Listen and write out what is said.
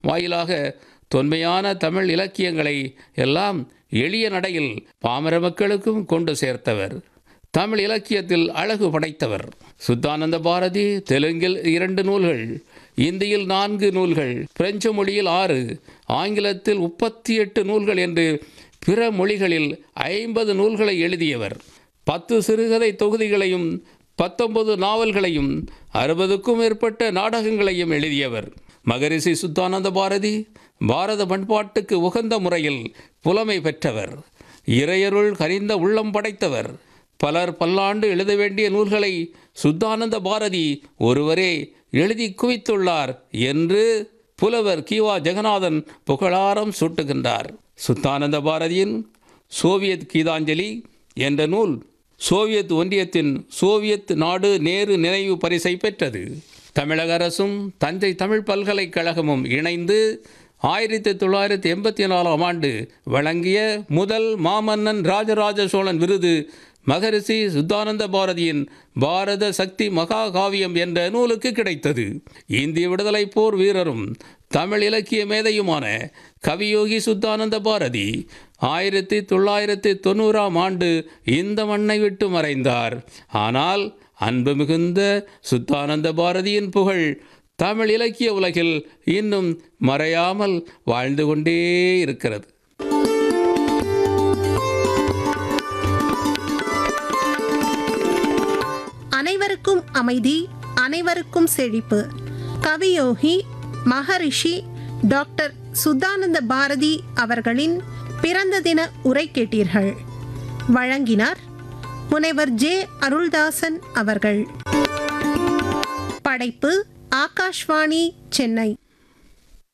வாயிலாக தொன்மையான தமிழ் இலக்கியங்களை எல்லாம் எளிய நடையில் பாமர மக்களுக்கும் கொண்டு சேர்த்தவர் தமிழ் இலக்கியத்தில் அழகு படைத்தவர் சுத்தானந்த பாரதி தெலுங்கில் இரண்டு நூல்கள் இந்தியில் நான்கு நூல்கள் பிரெஞ்சு மொழியில் ஆறு ஆங்கிலத்தில் முப்பத்தி எட்டு நூல்கள் என்று பிற மொழிகளில் ஐம்பது நூல்களை எழுதியவர் பத்து சிறுகதை தொகுதிகளையும் பத்தொன்பது நாவல்களையும் அறுபதுக்கும் மேற்பட்ட நாடகங்களையும் எழுதியவர் மகரிஷி சுத்தானந்த பாரதி பாரத பண்பாட்டுக்கு உகந்த முறையில் புலமை பெற்றவர் இறையருள் கனிந்த உள்ளம் படைத்தவர் பலர் பல்லாண்டு எழுத வேண்டிய நூல்களை சுத்தானந்த பாரதி ஒருவரே எழுதி குவித்துள்ளார் என்று புலவர் கிவா ஜெகநாதன் புகழாரம் சூட்டுகின்றார் சுத்தானந்த பாரதியின் சோவியத் கீதாஞ்சலி என்ற நூல் சோவியத் ஒன்றியத்தின் சோவியத் நாடு நேரு நினைவு பரிசை பெற்றது தமிழக அரசும் தஞ்சை தமிழ் பல்கலைக்கழகமும் இணைந்து ஆயிரத்தி தொள்ளாயிரத்தி எண்பத்தி நாலாம் ஆண்டு வழங்கிய முதல் மாமன்னன் ராஜராஜ சோழன் விருது மகரிஷி சுத்தானந்த பாரதியின் பாரத சக்தி மகாகாவியம் என்ற நூலுக்கு கிடைத்தது இந்திய விடுதலை போர் வீரரும் தமிழ் இலக்கிய மேதையுமான கவியோகி சுத்தானந்த பாரதி ஆயிரத்தி தொள்ளாயிரத்தி தொண்ணூறாம் ஆண்டு இந்த மண்ணை விட்டு மறைந்தார் ஆனால் அன்பு மிகுந்த சுத்தானந்த பாரதியின் புகழ் தமிழ் இலக்கிய உலகில் இன்னும் மறையாமல் வாழ்ந்து கொண்டே இருக்கிறது அனைவருக்கும் அமைதி அனைவருக்கும் செழிப்பு கவியோகி மகரிஷி டாக்டர் சுத்தானந்த பாரதி அவர்களின் பிறந்த தின உரை கேட்டீர்கள் வழங்கினார் முனைவர் ஜே அருள்தாசன் அவர்கள் படைப்பு ஆகாஷ்வாணி சென்னை